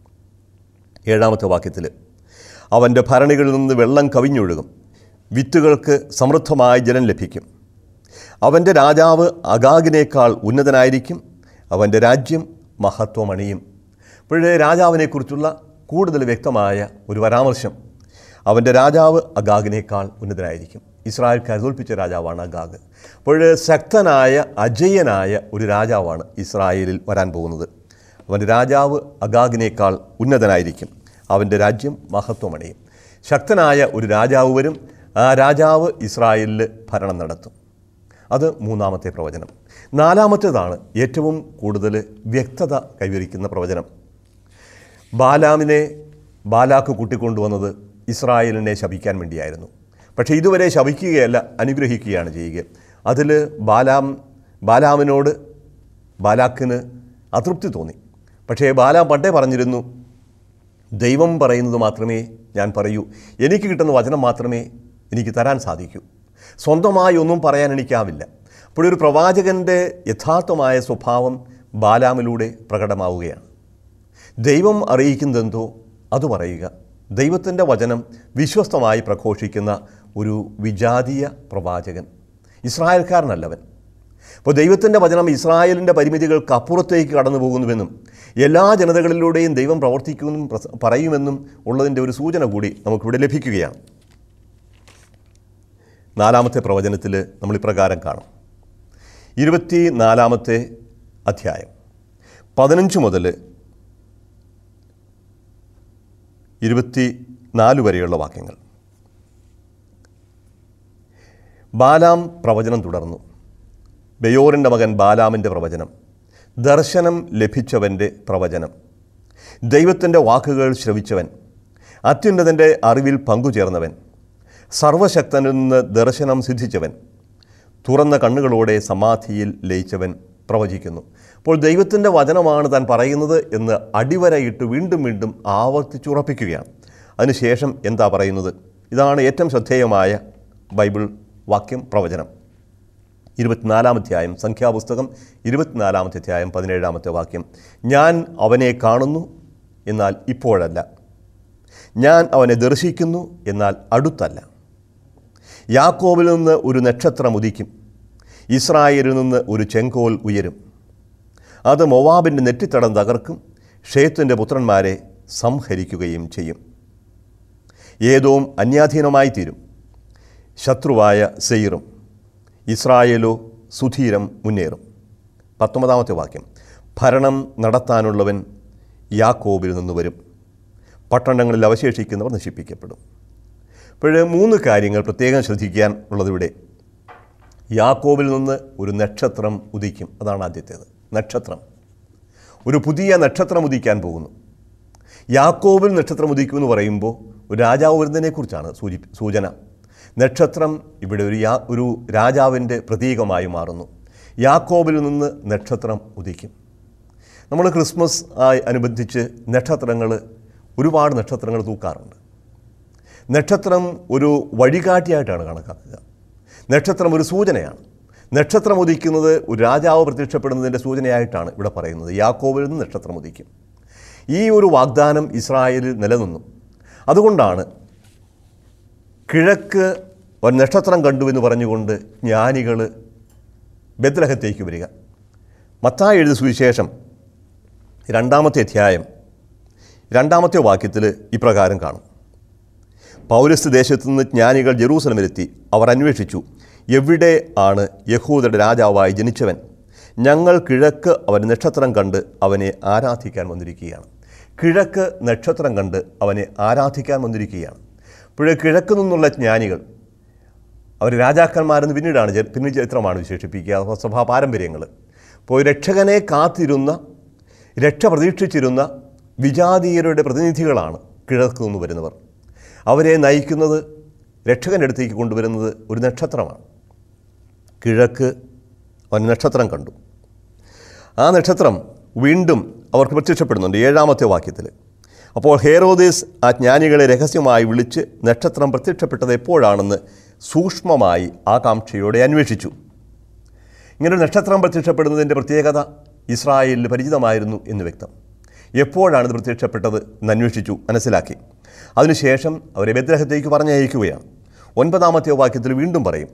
ഏഴാമത്തെ വാക്യത്തിൽ അവൻ്റെ ഭരണികളിൽ നിന്ന് വെള്ളം കവിഞ്ഞൊഴുകും വിത്തുകൾക്ക് സമൃദ്ധമായ ജലം ലഭിക്കും അവൻ്റെ രാജാവ് അഗാഗിനേക്കാൾ ഉന്നതനായിരിക്കും അവൻ്റെ രാജ്യം മഹത്വമണിയും ഇപ്പോഴേ രാജാവിനെക്കുറിച്ചുള്ള കൂടുതൽ വ്യക്തമായ ഒരു പരാമർശം അവൻ്റെ രാജാവ് അഗാഗിനേക്കാൾ ഉന്നതനായിരിക്കും ഇസ്രായേൽക്കാർ തോൽപ്പിച്ച രാജാവാണ് അഗാഗ് അപ്പോൾ ശക്തനായ അജയ്യനായ ഒരു രാജാവാണ് ഇസ്രായേലിൽ വരാൻ പോകുന്നത് അവൻ്റെ രാജാവ് അഗാഗിനേക്കാൾ ഉന്നതനായിരിക്കും അവൻ്റെ രാജ്യം മഹത്വമണിയും ശക്തനായ ഒരു രാജാവ് വരും ആ രാജാവ് ഇസ്രായേലിൽ ഭരണം നടത്തും അത് മൂന്നാമത്തെ പ്രവചനം നാലാമത്തേതാണ് ഏറ്റവും കൂടുതൽ വ്യക്തത കൈവരിക്കുന്ന പ്രവചനം ബാലാമിനെ ബാലാക്ക് കൂട്ടിക്കൊണ്ടുവന്നത് ഇസ്രായേലിനെ ശപിക്കാൻ വേണ്ടിയായിരുന്നു പക്ഷേ ഇതുവരെ ശപിക്കുകയല്ല അനുഗ്രഹിക്കുകയാണ് ചെയ്യുക അതിൽ ബാലാം ബാലാമിനോട് ബാലാക്കിന് അതൃപ്തി തോന്നി പക്ഷേ ബാലാം പണ്ടേ പറഞ്ഞിരുന്നു ദൈവം പറയുന്നത് മാത്രമേ ഞാൻ പറയൂ എനിക്ക് കിട്ടുന്ന വചനം മാത്രമേ എനിക്ക് തരാൻ സാധിക്കൂ സ്വന്തമായി ഒന്നും പറയാൻ എനിക്കാവില്ല അപ്പോഴൊരു പ്രവാചകൻ്റെ യഥാർത്ഥമായ സ്വഭാവം ബാലാമിലൂടെ പ്രകടമാവുകയാണ് ദൈവം അറിയിക്കുന്നതെന്തോ അത് പറയുക ദൈവത്തിൻ്റെ വചനം വിശ്വസ്തമായി പ്രഘോഷിക്കുന്ന ഒരു വിജാതീയ പ്രവാചകൻ ഇസ്രായേൽക്കാരനല്ലവൻ അപ്പോൾ ദൈവത്തിൻ്റെ വചനം ഇസ്രായേലിൻ്റെ പരിമിതികൾക്ക് അപ്പുറത്തേക്ക് കടന്നു പോകുന്നുവെന്നും എല്ലാ ജനതകളിലൂടെയും ദൈവം പ്രവർത്തിക്കുമെന്നും പ്രസ- പറയുമെന്നും ഉള്ളതിൻ്റെ ഒരു സൂചന കൂടി നമുക്കിവിടെ ലഭിക്കുകയാണ് നാലാമത്തെ പ്രവചനത്തിൽ നമ്മൾ ഇപ്രകാരം കാണും ഇരുപത്തി നാലാമത്തെ അധ്യായം പതിനഞ്ച് മുതൽ ഇരുപത്തി നാല് വരെയുള്ള വാക്യങ്ങൾ ബാലാം പ്രവചനം തുടർന്നു ബയോറിൻ്റെ മകൻ ബാലാമിൻ്റെ പ്രവചനം ദർശനം ലഭിച്ചവൻ്റെ പ്രവചനം ദൈവത്തിൻ്റെ വാക്കുകൾ ശ്രവിച്ചവൻ അത്യുന്നതൻ്റെ അറിവിൽ പങ്കുചേർന്നവൻ സർവശക്തനിൽ നിന്ന് ദർശനം സിദ്ധിച്ചവൻ തുറന്ന കണ്ണുകളോടെ സമാധിയിൽ ലയിച്ചവൻ പ്രവചിക്കുന്നു അപ്പോൾ ദൈവത്തിൻ്റെ വചനമാണ് താൻ പറയുന്നത് എന്ന് അടിവരയിട്ട് വീണ്ടും വീണ്ടും ആവർത്തിച്ചുറപ്പിക്കുകയാണ് അതിനുശേഷം എന്താ പറയുന്നത് ഇതാണ് ഏറ്റവും ശ്രദ്ധേയമായ ബൈബിൾ വാക്യം പ്രവചനം ഇരുപത്തിനാലാം അധ്യായം സംഖ്യാപുസ്തകം ഇരുപത്തിനാലാമത്തെ അധ്യായം പതിനേഴാമത്തെ വാക്യം ഞാൻ അവനെ കാണുന്നു എന്നാൽ ഇപ്പോഴല്ല ഞാൻ അവനെ ദർശിക്കുന്നു എന്നാൽ അടുത്തല്ല യാക്കോബിൽ നിന്ന് ഒരു നക്ഷത്രം ഉദിക്കും ഇസ്രായേലിൽ നിന്ന് ഒരു ചെങ്കോൽ ഉയരും അത് മൊവാബിൻ്റെ നെറ്റിത്തടം തകർക്കും ഷേത്തിൻ്റെ പുത്രന്മാരെ സംഹരിക്കുകയും ചെയ്യും ഏതോം അന്യാധീനമായി തീരും ശത്രുവായ സെയിറും ഇസ്രായേലോ സുധീരം മുന്നേറും പത്തൊമ്പതാമത്തെ വാക്യം ഭരണം നടത്താനുള്ളവൻ യാക്കോബിൽ നിന്ന് വരും പട്ടണങ്ങളിൽ അവശേഷിക്കുന്നവർ നശിപ്പിക്കപ്പെടും അപ്പോൾ മൂന്ന് കാര്യങ്ങൾ പ്രത്യേകം ശ്രദ്ധിക്കാൻ ഉള്ളതിവിടെ യാക്കോബിൽ നിന്ന് ഒരു നക്ഷത്രം ഉദിക്കും അതാണ് ആദ്യത്തേത് നക്ഷത്രം ഒരു പുതിയ നക്ഷത്രം ഉദിക്കാൻ പോകുന്നു യാക്കോബിൽ നക്ഷത്രം ഉദിക്കുമെന്ന് പറയുമ്പോൾ ഒരു രാജാവ് വരുന്നതിനെക്കുറിച്ചാണ് സൂചി സൂചന നക്ഷത്രം ഇവിടെ ഒരു യാ ഒരു രാജാവിൻ്റെ പ്രതീകമായി മാറുന്നു യാക്കോബിൽ നിന്ന് നക്ഷത്രം ഉദിക്കും നമ്മൾ ക്രിസ്മസ് ആയി അനുബന്ധിച്ച് നക്ഷത്രങ്ങൾ ഒരുപാട് നക്ഷത്രങ്ങൾ തൂക്കാറുണ്ട് നക്ഷത്രം ഒരു വഴികാട്ടിയായിട്ടാണ് കണക്കാക്കുക നക്ഷത്രം ഒരു സൂചനയാണ് നക്ഷത്രം ഉദിക്കുന്നത് ഒരു രാജാവ് പ്രത്യക്ഷപ്പെടുന്നതിൻ്റെ സൂചനയായിട്ടാണ് ഇവിടെ പറയുന്നത് യാക്കോബിൽ നിന്ന് നക്ഷത്രം ഉദിക്കും ഈ ഒരു വാഗ്ദാനം ഇസ്രായേലിൽ നിലനിന്നു അതുകൊണ്ടാണ് കിഴക്ക് ഒരു നക്ഷത്രം കണ്ടു എന്ന് പറഞ്ഞുകൊണ്ട് ജ്ഞാനികൾ ബദ്ലഹത്തേക്ക് വരിക മത്തായി എഴുതി സുവിശേഷം രണ്ടാമത്തെ അധ്യായം രണ്ടാമത്തെ വാക്യത്തിൽ ഇപ്രകാരം കാണും പൗരസ്ത്യ ദേശത്തു നിന്ന് ജ്ഞാനികൾ ജെറൂസലമിലെത്തി അവർ അന്വേഷിച്ചു എവിടെ ആണ് യഹൂദരുടെ രാജാവായി ജനിച്ചവൻ ഞങ്ങൾ കിഴക്ക് അവൻ നക്ഷത്രം കണ്ട് അവനെ ആരാധിക്കാൻ വന്നിരിക്കുകയാണ് കിഴക്ക് നക്ഷത്രം കണ്ട് അവനെ ആരാധിക്കാൻ വന്നിരിക്കുകയാണ് ഇപ്പോഴേ കിഴക്ക് നിന്നുള്ള ജ്ഞാനികൾ അവർ രാജാക്കന്മാരെന്ന് പിന്നീടാണ് ചരി- പിന്നീട് ചരിത്രമാണ് വിശേഷിപ്പിക്കുക അഥവാ സഭാ പാരമ്പര്യങ്ങൾ അപ്പോൾ രക്ഷകനെ കാത്തിരുന്ന രക്ഷ പ്രതീക്ഷിച്ചിരുന്ന വിജാതീയരുടെ പ്രതിനിധികളാണ് കിഴക്ക് നിന്ന് വരുന്നവർ അവരെ നയിക്കുന്നത് രക്ഷകൻ്റെ അടുത്തേക്ക് കൊണ്ടുവരുന്നത് ഒരു നക്ഷത്രമാണ് കിഴക്ക് അവൻ നക്ഷത്രം കണ്ടു ആ നക്ഷത്രം വീണ്ടും അവർക്ക് പ്രത്യക്ഷപ്പെടുന്നുണ്ട് ഏഴാമത്തെ വാക്യത്തിൽ അപ്പോൾ ഹേറോദേസ് ആ ജ്ഞാനികളെ രഹസ്യമായി വിളിച്ച് നക്ഷത്രം പ്രത്യക്ഷപ്പെട്ടത് എപ്പോഴാണെന്ന് സൂക്ഷ്മമായി ആകാംക്ഷയോടെ അന്വേഷിച്ചു ഇങ്ങനെ ഒരു നക്ഷത്രം പ്രത്യക്ഷപ്പെടുന്നതിൻ്റെ പ്രത്യേകത ഇസ്രായേലിൽ പരിചിതമായിരുന്നു എന്ന് വ്യക്തം എപ്പോഴാണ് ഇത് പ്രത്യക്ഷപ്പെട്ടത് എന്ന് അന്വേഷിച്ചു മനസ്സിലാക്കി അതിനുശേഷം അവരെ ബദ്രഹത്തേക്ക് പറഞ്ഞയക്കുകയാണ് ഒൻപതാമത്തെ വാക്യത്തിൽ വീണ്ടും പറയും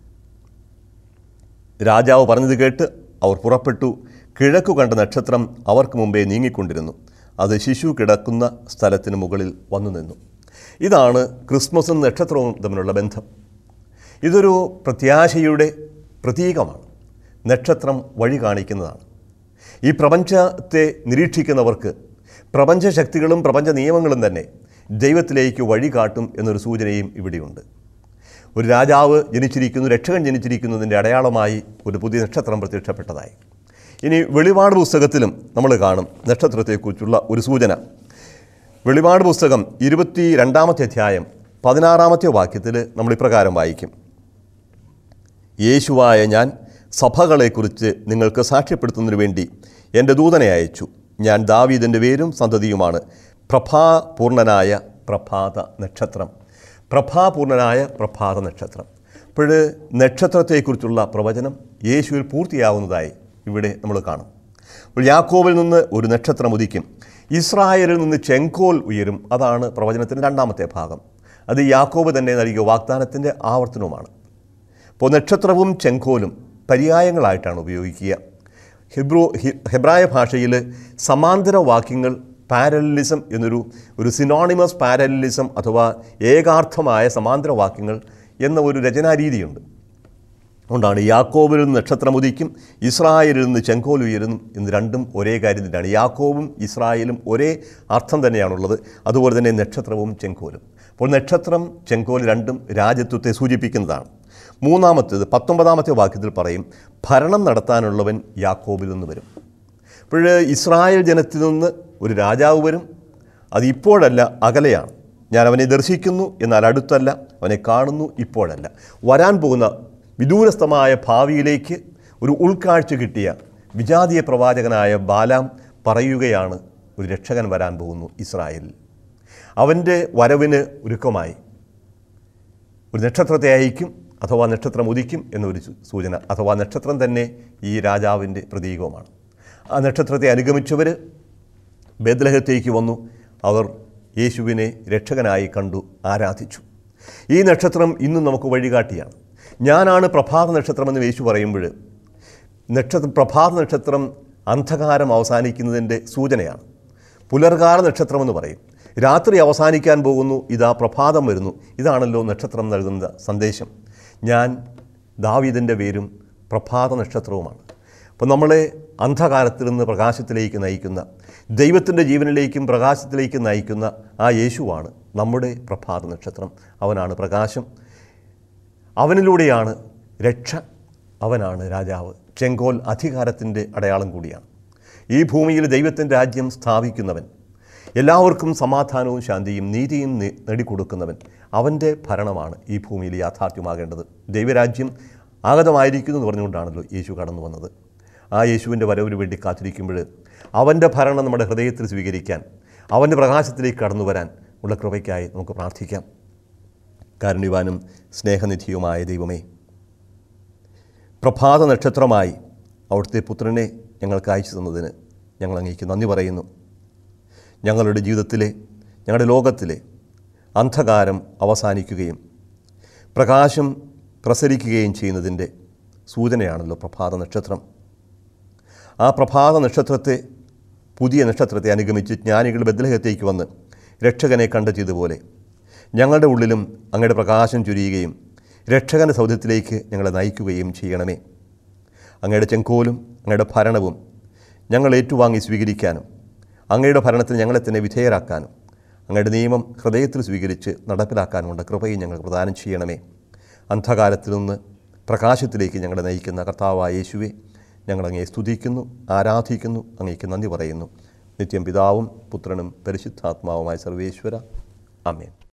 രാജാവ് പറഞ്ഞത് കേട്ട് അവർ പുറപ്പെട്ടു കിഴക്കു കണ്ട നക്ഷത്രം അവർക്ക് മുമ്പേ നീങ്ങിക്കൊണ്ടിരുന്നു അത് ശിശു കിടക്കുന്ന സ്ഥലത്തിന് മുകളിൽ വന്നു നിന്നു ഇതാണ് ക്രിസ്മസും നക്ഷത്രവും തമ്മിലുള്ള ബന്ധം ഇതൊരു പ്രത്യാശയുടെ പ്രതീകമാണ് നക്ഷത്രം വഴി കാണിക്കുന്നതാണ് ഈ പ്രപഞ്ചത്തെ നിരീക്ഷിക്കുന്നവർക്ക് പ്രപഞ്ചശക്തികളും പ്രപഞ്ച നിയമങ്ങളും തന്നെ ദൈവത്തിലേക്ക് വഴി കാട്ടും എന്നൊരു സൂചനയും ഇവിടെയുണ്ട് ഒരു രാജാവ് ജനിച്ചിരിക്കുന്നു രക്ഷകൻ ജനിച്ചിരിക്കുന്നതിൻ്റെ അടയാളമായി ഒരു പുതിയ നക്ഷത്രം പ്രത്യക്ഷപ്പെട്ടതായി ഇനി വെളിപാട് പുസ്തകത്തിലും നമ്മൾ കാണും നക്ഷത്രത്തെക്കുറിച്ചുള്ള ഒരു സൂചന വെളിപാട് പുസ്തകം ഇരുപത്തി രണ്ടാമത്തെ അധ്യായം പതിനാറാമത്തെ വാക്യത്തിൽ നമ്മൾ ഇപ്രകാരം വായിക്കും യേശുവായ ഞാൻ സഭകളെക്കുറിച്ച് നിങ്ങൾക്ക് സാക്ഷ്യപ്പെടുത്തുന്നതിനു വേണ്ടി എൻ്റെ ദൂതനെ അയച്ചു ഞാൻ ദാവീദിൻ്റെ പേരും സന്തതിയുമാണ് പ്രഭാപൂർണനായ പ്രഭാത നക്ഷത്രം പ്രഭാപൂർണനായ പ്രഭാത നക്ഷത്രം അപ്പോൾ നക്ഷത്രത്തെക്കുറിച്ചുള്ള പ്രവചനം യേശുവിൽ പൂർത്തിയാവുന്നതായി ഇവിടെ നമ്മൾ കാണും അപ്പോൾ യാക്കോബിൽ നിന്ന് ഒരു നക്ഷത്രം ഉദിക്കും ഇസ്രായേലിൽ നിന്ന് ചെങ്കോൽ ഉയരും അതാണ് പ്രവചനത്തിൻ്റെ രണ്ടാമത്തെ ഭാഗം അത് യാക്കോബ് തന്നെ നൽകിയ വാഗ്ദാനത്തിൻ്റെ ആവർത്തനവുമാണ് അപ്പോൾ നക്ഷത്രവും ചെങ്കോലും പര്യായങ്ങളായിട്ടാണ് ഉപയോഗിക്കുക ഹിബ്രു ഹി- ഹെബ്രായ ഭാഷയിൽ സമാന്തര വാക്യങ്ങൾ പാരലിസം എന്നൊരു ഒരു സിനോണിമസ് പാരലിസം അഥവാ ഏകാർത്ഥമായ സമാന്തര വാക്യങ്ങൾ എന്ന ഒരു രചനാരീതിയുണ്ട് അതുകൊണ്ടാണ് യാക്കോബിൽ നിന്ന് നക്ഷത്രം ഉദിക്കും ഇസ്രായേലിൽ നിന്ന് ചെങ്കോൽ ഉയരുന്നു എന്ന് രണ്ടും ഒരേ കാര്യം തന്നെയാണ് യാക്കോബും ഇസ്രായേലും ഒരേ അർത്ഥം തന്നെയാണുള്ളത് അതുപോലെ തന്നെ നക്ഷത്രവും ചെങ്കോലും അപ്പോൾ നക്ഷത്രം ചെങ്കോൽ രണ്ടും രാജ്യത്വത്തെ സൂചിപ്പിക്കുന്നതാണ് മൂന്നാമത്തേത് പത്തൊമ്പതാമത്തെ വാക്യത്തിൽ പറയും ഭരണം നടത്താനുള്ളവൻ യാക്കോബിൽ നിന്ന് വരും അപ്പോൾ ഇസ്രായേൽ ജനത്തിൽ നിന്ന് ഒരു രാജാവ് വരും അത് ഇപ്പോഴല്ല അകലെയാണ് ഞാൻ അവനെ ദർശിക്കുന്നു എന്നാൽ അടുത്തല്ല അവനെ കാണുന്നു ഇപ്പോഴല്ല വരാൻ പോകുന്ന വിദൂരസ്ഥമായ ഭാവിയിലേക്ക് ഒരു ഉൾക്കാഴ്ച കിട്ടിയ വിജാതീയ പ്രവാചകനായ ബാലാം പറയുകയാണ് ഒരു രക്ഷകൻ വരാൻ പോകുന്നു ഇസ്രായേലിൽ അവൻ്റെ വരവിന് ഒരുക്കമായി ഒരു നക്ഷത്രത്തെ അയക്കും അഥവാ നക്ഷത്രം ഉദിക്കും എന്നൊരു സൂ- സൂചന അഥവാ നക്ഷത്രം തന്നെ ഈ രാജാവിൻ്റെ പ്രതീകവുമാണ് ആ നക്ഷത്രത്തെ അനുഗമിച്ചവർ ബേദ്ലഹത്തേക്ക് വന്നു അവർ യേശുവിനെ രക്ഷകനായി കണ്ടു ആരാധിച്ചു ഈ നക്ഷത്രം ഇന്നും നമുക്ക് വഴികാട്ടിയാണ് ഞാനാണ് പ്രഭാത നക്ഷത്രമെന്ന് യേശു പറയുമ്പോൾ നക്ഷത്രം പ്രഭാത നക്ഷത്രം അന്ധകാരം അവസാനിക്കുന്നതിൻ്റെ സൂചനയാണ് പുലർകാല നക്ഷത്രമെന്ന് പറയും രാത്രി അവസാനിക്കാൻ പോകുന്നു ഇതാ പ്രഭാതം വരുന്നു ഇതാണല്ലോ നക്ഷത്രം നൽകുന്ന സന്ദേശം ഞാൻ ദാവീദിൻ്റെ പേരും പ്രഭാത നക്ഷത്രവുമാണ് അപ്പോൾ നമ്മളെ അന്ധകാരത്തിൽ നിന്ന് പ്രകാശത്തിലേക്ക് നയിക്കുന്ന ദൈവത്തിൻ്റെ ജീവനിലേക്കും പ്രകാശത്തിലേക്കും നയിക്കുന്ന ആ യേശുവാണ് നമ്മുടെ പ്രഭാത നക്ഷത്രം അവനാണ് പ്രകാശം അവനിലൂടെയാണ് രക്ഷ അവനാണ് രാജാവ് ചെങ്കോൽ അധികാരത്തിൻ്റെ അടയാളം കൂടിയാണ് ഈ ഭൂമിയിൽ ദൈവത്തിൻ്റെ രാജ്യം സ്ഥാപിക്കുന്നവൻ എല്ലാവർക്കും സമാധാനവും ശാന്തിയും നീതിയും നേ- നേടിക്കൊടുക്കുന്നവൻ അവൻ്റെ ഭരണമാണ് ഈ ഭൂമിയിൽ യാഥാർത്ഥ്യമാകേണ്ടത് ദൈവരാജ്യം ആഗതമായിരിക്കുന്നു എന്ന് പറഞ്ഞുകൊണ്ടാണല്ലോ യേശു കടന്നു വന്നത് ആ യേശുവിൻ്റെ വരവിന് വേണ്ടി കാത്തിരിക്കുമ്പോൾ അവൻ്റെ ഭരണം നമ്മുടെ ഹൃദയത്തിൽ സ്വീകരിക്കാൻ അവൻ്റെ പ്രകാശത്തിലേക്ക് കടന്നു വരാൻ ഉള്ള കൃപയ്ക്കായി നമുക്ക് പ്രാർത്ഥിക്കാം കാരുണ്യവാനും സ്നേഹനിധിയുമായ ദൈവമേ പ്രഭാത നക്ഷത്രമായി അവിടുത്തെ പുത്രനെ ഞങ്ങൾക്ക് അയച്ചു തന്നതിന് ഞങ്ങൾ അങ്ങേക്ക് നന്ദി പറയുന്നു ഞങ്ങളുടെ ജീവിതത്തിലെ ഞങ്ങളുടെ ലോകത്തിലെ അന്ധകാരം അവസാനിക്കുകയും പ്രകാശം പ്രസരിക്കുകയും ചെയ്യുന്നതിൻ്റെ സൂചനയാണല്ലോ പ്രഭാത നക്ഷത്രം ആ പ്രഭാത നക്ഷത്രത്തെ പുതിയ നക്ഷത്രത്തെ അനുഗമിച്ച് ജ്ഞാനികൾ ബദ്ലഹത്തേക്ക് വന്ന് രക്ഷകനെ കണ്ടെത്തിയതുപോലെ ഞങ്ങളുടെ ഉള്ളിലും അങ്ങയുടെ പ്രകാശം ചുരിയുകയും രക്ഷകൻ്റെ സൗധത്തിലേക്ക് ഞങ്ങളെ നയിക്കുകയും ചെയ്യണമേ അങ്ങയുടെ ചെങ്കോലും അങ്ങയുടെ ഭരണവും ഞങ്ങൾ ഏറ്റുവാങ്ങി സ്വീകരിക്കാനും അങ്ങയുടെ ഭരണത്തിന് ഞങ്ങളെ തന്നെ വിധേയരാക്കാനും അങ്ങയുടെ നിയമം ഹൃദയത്തിൽ സ്വീകരിച്ച് നടപ്പിലാക്കാനുമുള്ള കൃപയും ഞങ്ങൾ പ്രദാനം ചെയ്യണമേ അന്ധകാരത്തിൽ നിന്ന് പ്രകാശത്തിലേക്ക് ഞങ്ങളെ നയിക്കുന്ന കർത്താവായ യേശുവെ ഞങ്ങൾ അങ്ങയെ സ്തുതിക്കുന്നു ആരാധിക്കുന്നു അങ്ങേക്ക് നന്ദി പറയുന്നു നിത്യം പിതാവും പുത്രനും പരിശുദ്ധാത്മാവുമായ സർവേശ്വര അമേൻ